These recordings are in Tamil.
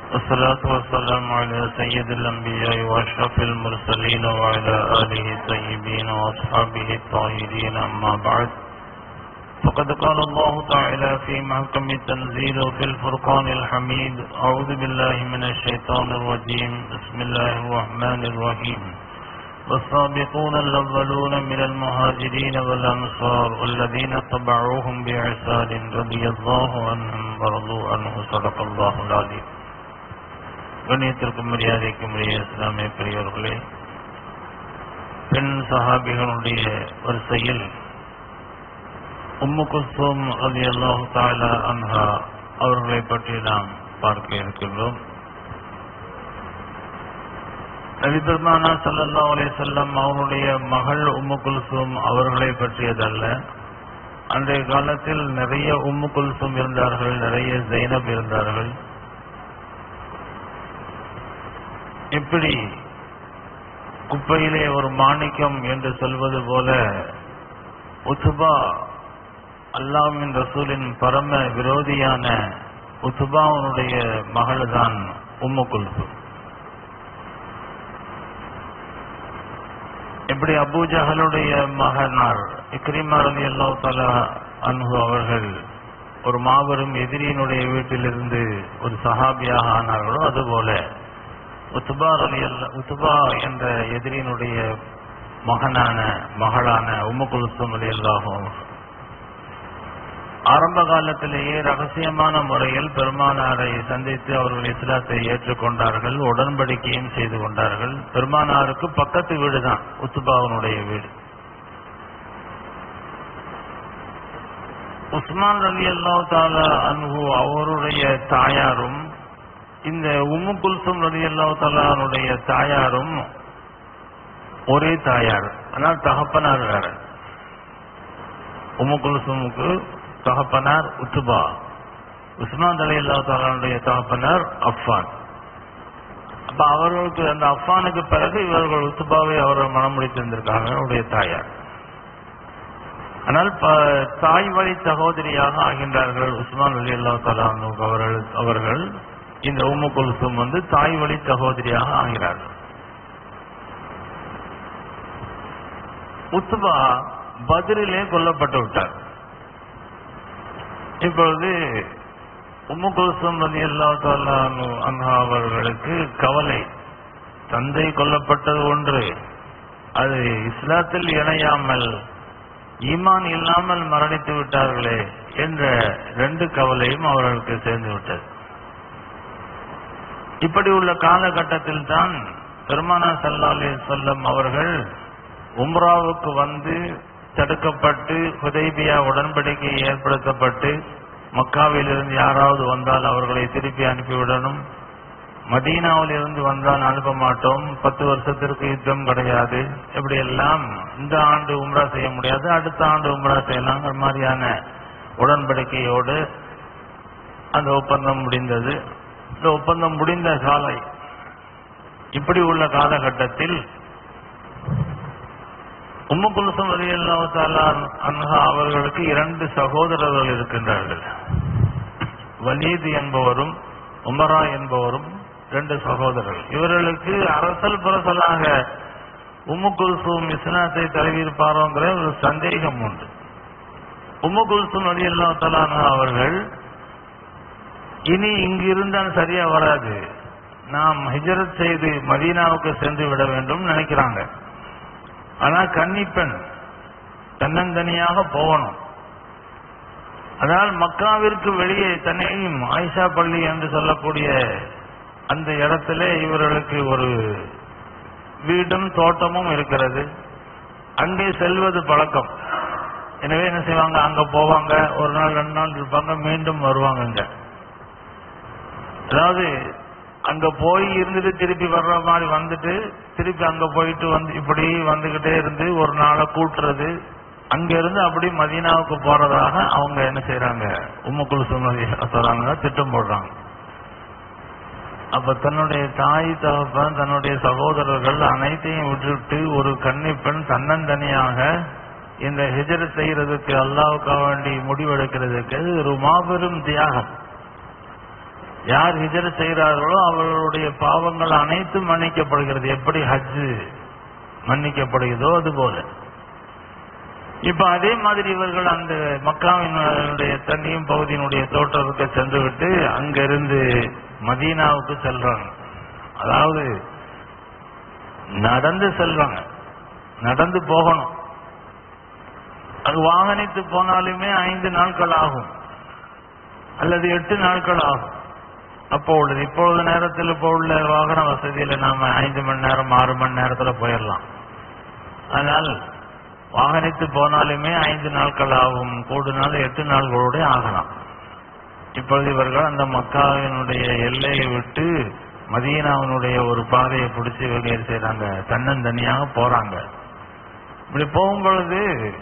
والصلاة والسلام على سيد الأنبياء وأشرف المرسلين وعلى آله الطيبين وأصحابه الطاهرين أما بعد فقد قال الله تعالى في محكم التنزيل وفي الفرقان الحميد أعوذ بالله من الشيطان الرجيم بسم الله الرحمن الرحيم والسابقون الأولون من المهاجرين والأنصار والذين اتبعوهم بإحسان رضي الله عنهم ورضوا عنه صدق الله العظيم கண்ணியத்திற்கும் மரியாதைக்கும் உரிய இஸ்லாமிய பெரியவர்களே பெண் சஹாபிகளுடைய வரிசையில் உம்மு குல்சூம் அலி அல்லாஹு தாலா அன்ஹா அவர்களை பற்றி நாம் பார்க்க இருக்கின்றோம் நபி பெருமானா சல்லல்லா அலே செல்லம் அவருடைய மகள் உம்மு குல்சூம் அவர்களை பற்றியதல்ல அன்றைய காலத்தில் நிறைய உம்மு குல்சூம் இருந்தார்கள் நிறைய ஜெய்னப் இருந்தார்கள் இப்படி குப்பையிலே ஒரு மாணிக்கம் என்று சொல்வது போல உத்துபா அல்லாமின் ரசூலின் பரம விரோதியான உத்துபாவனுடைய மகள்தான் உம்மு குல்சூம் இப்படி அபூஜஹலுடைய மகனார் இக்ரிமா அலி அல்லா தலா அன்ஹு அவர்கள் ஒரு மாபெரும் எதிரியினுடைய வீட்டிலிருந்து ஒரு சஹாபியாக ஆனார்களோ அதுபோல உத்துபா அலி அல்லா உத்துபா என்ற எதிரியினுடைய மகனான மகளான உம்மு குல்சும் அலி அல்லாஹும் ஆரம்ப காலத்திலேயே ரகசியமான முறையில் பெருமானாரை சந்தித்து அவர்கள் இஸ்லாத்தை ஏற்றுக்கொண்டார்கள் உடன்படிக்கையும் செய்து கொண்டார்கள் பெருமானாருக்கு பக்கத்து வீடு தான் உத்துபாவனுடைய வீடு உஸ்மான் அலி அல்லா தாலா அன்பு அவருடைய தாயாரும் இந்த உம்மு குல்சும் அலி அல்லா தாலானுடைய தாயாரும் ஒரே தாயார் ஆனால் தகப்பனார் வேற உம்மு குல்சுமுக்கு தகப்பனார் உத்துபா உஸ்மான் அலி அல்லா தாலானுடைய தகப்பனார் அஃபான் அப்ப அவர்களுக்கு அந்த அஃபானுக்கு பிறகு இவர்கள் உத்துபாவை அவர்கள் மனம் முடித்திருந்திருக்காங்க அவருடைய தாயார் ஆனால் தாய் வழி சகோதரியாக ஆகின்றார்கள் உஸ்மான் அலி அல்லா தாலானு அவர்கள் அவர்கள் இந்த உம்மு குல்சும் வந்து தாய் வழி சகோதரியாக ஆகிறார்கள் உத்துபா பதிரிலே கொல்லப்பட்டு விட்டார் இப்பொழுது உம்மு குல்சும் அலி அல்லா அன்ஹா அவர்களுக்கு கவலை தந்தை கொல்லப்பட்டது ஒன்று அது இஸ்லாத்தில் இணையாமல் ஈமான் இல்லாமல் மரணித்து விட்டார்களே என்ற ரெண்டு கவலையும் அவர்களுக்கு சேர்ந்து விட்டது இப்படி உள்ள காலகட்டத்தில் தான் பெருமானா சல்லா அலி சொல்லம் அவர்கள் உம்ராவுக்கு வந்து தடுக்கப்பட்டு ஹுதைபியா உடன்படிக்கை ஏற்படுத்தப்பட்டு மக்காவில் இருந்து யாராவது வந்தால் அவர்களை திருப்பி அனுப்பிவிடணும் மதீனாவில் இருந்து வந்தால் அனுப்ப மாட்டோம் பத்து வருஷத்திற்கு யுத்தம் கிடையாது இப்படி எல்லாம் இந்த ஆண்டு உம்ரா செய்ய முடியாது அடுத்த ஆண்டு உம்ரா செய்யலாங்கிற மாதிரியான உடன்படிக்கையோடு அந்த ஒப்பந்தம் முடிந்தது இந்த ஒப்பந்தம் முடிந்த காலை இப்படி உள்ள காலகட்டத்தில் உம்மு குல்சம் அலி அல்லாஹாலா அன்ஹா அவர்களுக்கு இரண்டு சகோதரர்கள் இருக்கின்றார்கள் வலீது என்பவரும் உமரா என்பவரும் ரெண்டு சகோதரர்கள் இவர்களுக்கு அரசல் புரசலாக உம்மு குல்சூம் இஸ்லாத்தை தழுவியிருப்பாரோங்கிற ஒரு சந்தேகம் உண்டு உம்மு குல்சூம் அலி அல்லா அவர்கள் இனி இங்கு இருந்தால் சரியா வராது நாம் ஹிஜரத் செய்து மதீனாவுக்கு சென்று விட வேண்டும் நினைக்கிறாங்க ஆனா கன்னிப்பெண் தன்னந்தனியாக போகணும் அதனால் மக்காவிற்கு வெளியே தன்னையும் ஆயிஷா பள்ளி என்று சொல்லக்கூடிய அந்த இடத்துல இவர்களுக்கு ஒரு வீடும் தோட்டமும் இருக்கிறது அங்கே செல்வது பழக்கம் எனவே என்ன செய்வாங்க அங்க போவாங்க ஒரு நாள் ரெண்டு நாள் இருப்பாங்க மீண்டும் வருவாங்க இங்க அதாவது அங்க போய் இருந்துட்டு திருப்பி வர்ற மாதிரி வந்துட்டு திருப்பி அங்க போயிட்டு வந்து இப்படி வந்துகிட்டே இருந்து ஒரு நாளை கூட்டுறது அங்க இருந்து அப்படி மதீனாவுக்கு போறதாக அவங்க என்ன செய்யறாங்க உம்மக்குழு சுமதி சொல்றாங்க திட்டம் போடுறாங்க அப்ப தன்னுடைய தாய் தகப்பன் தன்னுடைய சகோதரர்கள் அனைத்தையும் விட்டுவிட்டு ஒரு கன்னி பெண் தன்னந்தனியாக இந்த ஹிஜரத் செய்யறதுக்கு அல்லாவுக்காக வேண்டி முடிவெடுக்கிறதுக்கு அது ஒரு மாபெரும் தியாகம் யார் ஹிஜர் செய்கிறார்களோ அவர்களுடைய பாவங்கள் அனைத்தும் மன்னிக்கப்படுகிறது எப்படி ஹஜ்ஜு மன்னிக்கப்படுகிறதோ அது போல இப்ப அதே மாதிரி இவர்கள் அந்த மக்காவினுடைய தண்ணியும் பகுதியினுடைய தோற்றத்துக்கு சென்று விட்டு அங்கிருந்து மதீனாவுக்கு செல்றாங்க அதாவது நடந்து செல்வாங்க நடந்து போகணும் அது வாகனித்து போனாலுமே ஐந்து நாட்கள் ஆகும் அல்லது எட்டு நாட்கள் ஆகும் அப்போ உள்ளது இப்பொழுது நேரத்தில் இப்போ உள்ள வாகன வசதியில நாம ஐந்து மணி நேரம் ஆறு மணி நேரத்துல போயிடலாம் ஆனால் வாகனித்து போனாலுமே ஐந்து நாட்கள் ஆகும் கூடுனாலும் எட்டு நாட்களோட ஆகலாம் இப்பொழுது இவர்கள் அந்த மக்காவினுடைய எல்லையை விட்டு மதீனாவினுடைய ஒரு பாதையை பிடிச்சி இவங்க என்ன செய்றாங்க தன்னந்தனியாக போறாங்க இப்படி போகும் பொழுது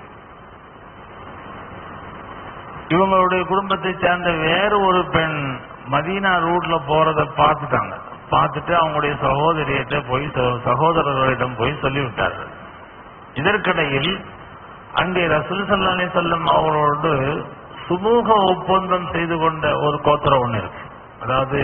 இவங்களுடைய குடும்பத்தை சேர்ந்த வேறு ஒரு பெண் மதீனா ரூட்ல போறத பார்த்துட்டாங்க பார்த்துட்டு அவங்களுடைய சகோதரியிட்ட போய் ச- சகோதரர்களிடம் போய் சொல்லிவிட்டார்கள் இதற்கிடையில் அங்கே ரசூல் சல்லா அலி சொல்லம் அவர்களோடு சுமூக ஒப்பந்தம் செய்து கொண்ட ஒரு கோத்திரம் ஒண்ணு இருக்கு அதாவது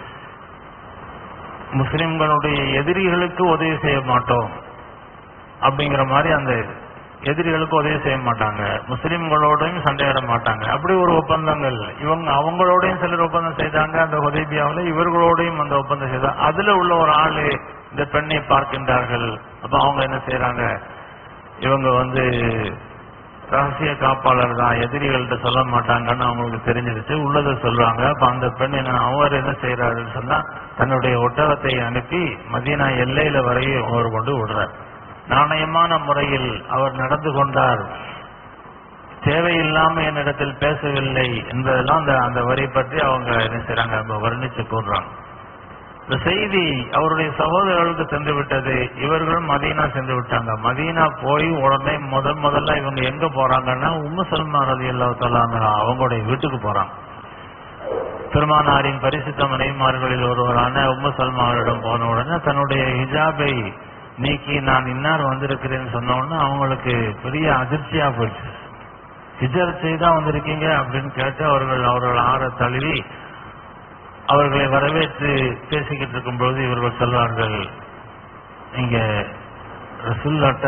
முஸ்லிம்களுடைய எதிரிகளுக்கு உதவி செய்ய மாட்டோம் அப்படிங்கிற மாதிரி அந்த எதிரிகளுக்கு உதவி செய்ய மாட்டாங்க முஸ்லிம்களோடையும் சண்டையிட மாட்டாங்க அப்படி ஒரு ஒப்பந்தங்கள் இவங்க அவங்களோடையும் சிலர் ஒப்பந்தம் செய்தாங்க அந்த உதவியாவில் இவர்களோடையும் அந்த ஒப்பந்தம் செய்தாங்க அதுல உள்ள ஒரு ஆளு இந்த பெண்ணை பார்க்கின்றார்கள் அப்ப அவங்க என்ன செய்யறாங்க இவங்க வந்து ரகசிய காப்பாளர் தான் எதிரிகள்கிட்ட சொல்ல மாட்டாங்கன்னு அவங்களுக்கு தெரிஞ்சிருச்சு உள்ளதை சொல்றாங்க அப்ப அந்த பெண் என்ன அவர் என்ன செய்யறாருன்னு சொன்னா தன்னுடைய ஒட்டகத்தை அனுப்பி மதீனா எல்லையில வரையும் அவர் கொண்டு விடுறார் நாணயமான முறையில் அவர் நடந்து கொண்டார் தேவையில்லாம என்னிடத்தில் பேசவில்லை என்பதெல்லாம் அந்த அந்த வரி பற்றி அவங்க என்ன செய்றாங்க அவங்க வர்ணிச்சு கூறுறாங்க இந்த செய்தி அவருடைய சகோதரர்களுக்கு சென்று விட்டது இவர்களும் மதீனா சென்று விட்டாங்க மதீனா போய் உடனே முதல் முதல்ல இவங்க எங்க போறாங்கன்னா உம்மு சல்மா ரதி அவங்களுடைய வீட்டுக்கு போறாங்க பெருமானாரின் பரிசுத்த மனைமார்களில் ஒருவரான உம்மு சல்மாவிடம் போன உடனே தன்னுடைய ஹிஜாபை நீக்கி நான் இன்னார் வந்திருக்கிறேன்னு சொன்ன உடனே அவங்களுக்கு பெரிய அதிர்ச்சியா போயிடுச்சு ஹிஜர் செய்தா வந்திருக்கீங்க அப்படின்னு கேட்டு அவர்கள் அவர்கள் ஆற தழுவி அவர்களை வரவேற்று பேசிக்கிட்டு இருக்கும்பொழுது இவர்கள் சொல்வார்கள் நீங்க ரசுல்லாட்ட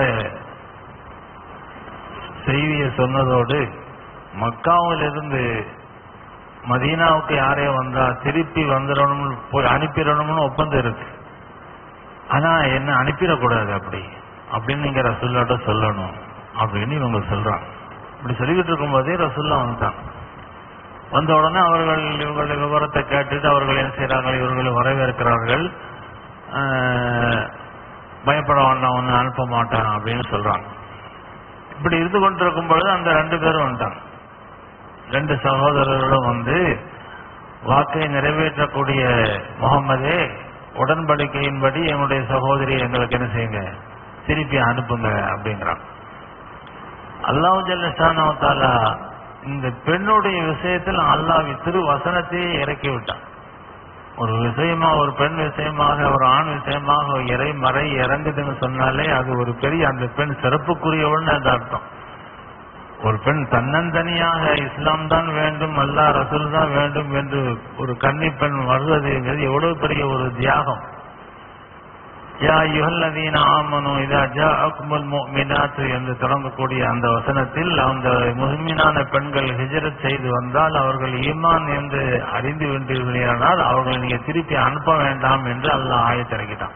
செய்தியை சொன்னதோடு மக்காவிலிருந்து மதீனாவுக்கு யாரே வந்தா திருப்பி வந்துடணும்னு போய் அனுப்பிடணும்னு ஒப்பந்தம் இருக்கு ஆனா என்ன அனுப்பிடக்கூடாது அப்படி அப்படின்னு நீங்க ரசுல்லாட்ட சொல்லணும் அப்படின்னு இவங்க சொல்றாங்க இப்படி சொல்லிக்கிட்டு இருக்கும்போதே ரசுல்லா வந்துட்டாங்க வந்த உடனே அவர்கள் இவங்களுடைய விவரத்தை கேட்டுட்டு அவர்கள் என்ன செய்றாங்க இவர்களை வரவேற்கிறார்கள் ஆஹ், பயப்பட வேண்டாம் ஒன்னும் அனுப்ப மாட்டான் அப்படின்னு சொல்றாங்க இப்படி இருந்து கொண்டிருக்கும் பொழுது அந்த ரெண்டு பேரும் வந்துட்டாங்க ரெண்டு சகோதரர்களும் வந்து வாக்கை நிறைவேற்றக்கூடிய முகமதே உடன்படிக்கையின்படி என்னுடைய சகோதரி எங்களுக்கு என்ன செய்யுங்க திருப்பி அனுப்புங்க அப்படிங்கிறாங்க அல்லாஹ் ஜல்லஷானவத்தாலா இந்த பெண்ணுடைய விஷயத்தில் அல்லாஹ் திரு வசனத்தையே இறக்கி விட்டான் ஒரு விஷயமா ஒரு பெண் விஷயமாக ஒரு ஆண் விஷயமாக இறை மறை இறங்குதுன்னு சொன்னாலே அது ஒரு பெரிய அந்த பெண் சிறப்புக்குரியவள்னு அது அர்த்தம் ஒரு பெண் தன்னந்தனியாக இஸ்லாம் தான் வேண்டும் அல்லாஹ் ரசூல் தான் வேண்டும் என்று ஒரு கன்னி பெண் வருவதுங்கிறது எவ்வளவு பெரிய ஒரு தியாகம் யா யுஹல்லதீன ஆமனு இதா ஜாஅக்குமுல் முஃமினாத்து என்று தொடங்கக்கூடிய அந்த வசனத்தில் அந்த முஹ்மினான பெண்கள் ஹிஜ்ரத் செய்து வந்தால் அவர்கள் ஈமான் என்று அறிந்து விட்டீர்களானால் அவர்களை நீங்க திருப்பி அனுப்ப வேண்டாம் என்று அல்லாஹ் ஆயத்திறக்கிட்டான்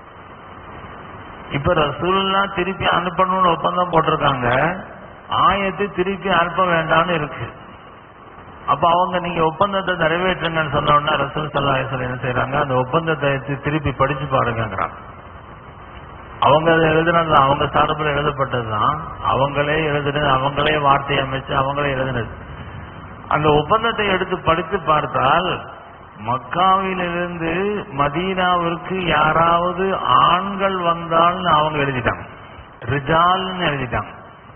இப்ப ரசூலுல்லா திருப்பி அனுப்பணும்னு ஒப்பந்தம் போட்டிருக்காங்க ஆயத்து திருப்பி அனுப்ப வேண்டாம்னு இருக்கு அப்ப அவங்க நீங்க ஒப்பந்தத்தை நிறைவேற்றுங்கன்னு சொன்ன உடனே ரசூல் சல்லா என்ன செய்யறாங்க அந்த ஒப்பந்தத்தை எடுத்து திருப்பி படிச்சு பாருங்கிறாங்க அவங்க அதை எழுதுனது அவங்க சார்பில் எழுதப்பட்டதுதான் அவங்களே எழுதுனது அவங்களே வார்த்தை அமைச்சு அவங்களே எழுதுனது அந்த ஒப்பந்தத்தை எடுத்து படித்து பார்த்தால் மக்காவிலிருந்து மதீனாவிற்கு யாராவது ஆண்கள் வந்தால்னு அவங்க எழுதிட்டாங்க ரிஜால்னு எழுதிட்டாங்க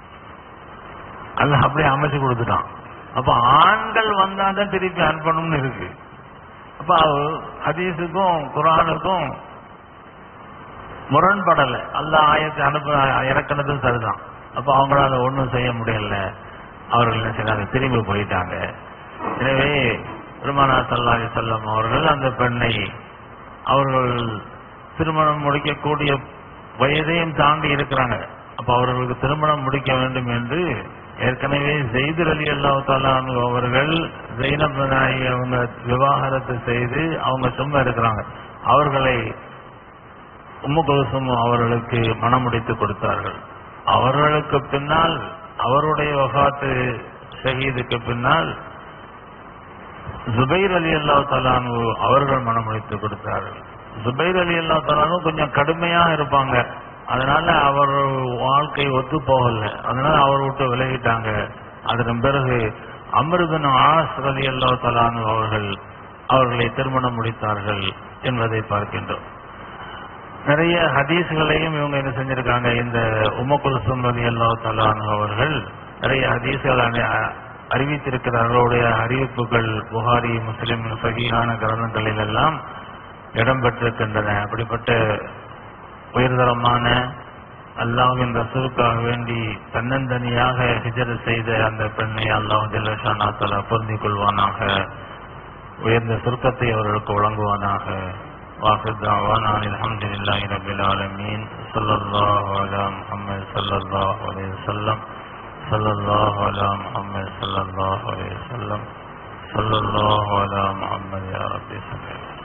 அல்ல அப்படியே அமைச்சு கொடுத்துட்டான் அப்ப ஆண்கள் வந்தாதான் திருப்பி அனுப்பணும்னு இருக்கு அப்ப அவ- ஹதீஸுக்கும் குரானுக்கும் முரண்படல அல்ல ஆயத்தை அனுப்ப இறக்குனதும் சரிதான் அப்ப அவங்களால ஒண்ணும் செய்ய முடியல அவர்கள் என்ன செய்றாங்க திரும்பி போயிட்டாங்க எனவே பெருமானா சல்லாஹி செல்லம் அவர்கள் அந்த பெண்ணை அவர்கள் திருமணம் முடிக்கக்கூடிய வயதையும் தாண்டி இருக்கிறாங்க அப்ப அவர்களுக்கு திருமணம் முடிக்க வேண்டும் என்று ஏற்கனவே ஜெயிது அலி அல்லாஹ் தாலானு அவர்கள் ஜெயினப் நாயகி அவங்க விவாகரத்து செய்து அவங்க சும்மா இருக்கிறாங்க அவர்களை உம்மு குல்சும் அவர்களுக்கு மனம் முடித்து கொடுத்தார்கள் அவர்களுக்கு பின்னால் அவருடைய வஃபாத்து ஷஹீதுக்கு பின்னால் ஜுபைர் அலி அல்லா தலானு அவர்கள் மனமுடித்து கொடுத்தார்கள் ஜுபைர் அலி அல்லா தலானு கொஞ்சம் கடுமையா இருப்பாங்க அதனால அவர் வாழ்க்கை ஒத்து போகல அதனால அவர் விட்டு விலகிட்டாங்க அதன் பிறகு அமிர்தன் ஆஸ் அலி அல்லா தலானு அவர்கள் அவர்களை திருமணம் முடித்தார்கள் என்பதை பார்க்கின்றோம் நிறைய ஹதீஸ்களையும் இவங்க என்ன செஞ்சிருக்காங்க இந்த உமகுல்சும் ரலி அல்லா தலானு அவர்கள் நிறைய ஹதீஸ்கள் அணி- அறிவித்திருக்கிறார்கள் அவருடைய அறிவிப்புகள் புகாரி முஸ்லிம் சகியான கிரந்தங்களில் எல்லாம் இடம்பெற்றிருக்கின்றன அப்படிப்பட்ட உயர்தரமான அல்லாஹ்வின் ரசூலுக்காக வேண்டி தன்னந்தனியாக ஹிஜர் செய்த அந்த பெண்ணை அல்லாஹ் ஜல்லஷானா தலா பொருந்திக் கொள்வானாக உயர்ந்த சுருக்கத்தை அவர்களுக்கு வழங்குவானாக واخر دعوانا ان الحمد لله رب العالمين صلى الله على محمد صلى الله عليه وسلم صلى الله على محمد صلى الله عليه وسلم صلى الله على محمد يا رب صل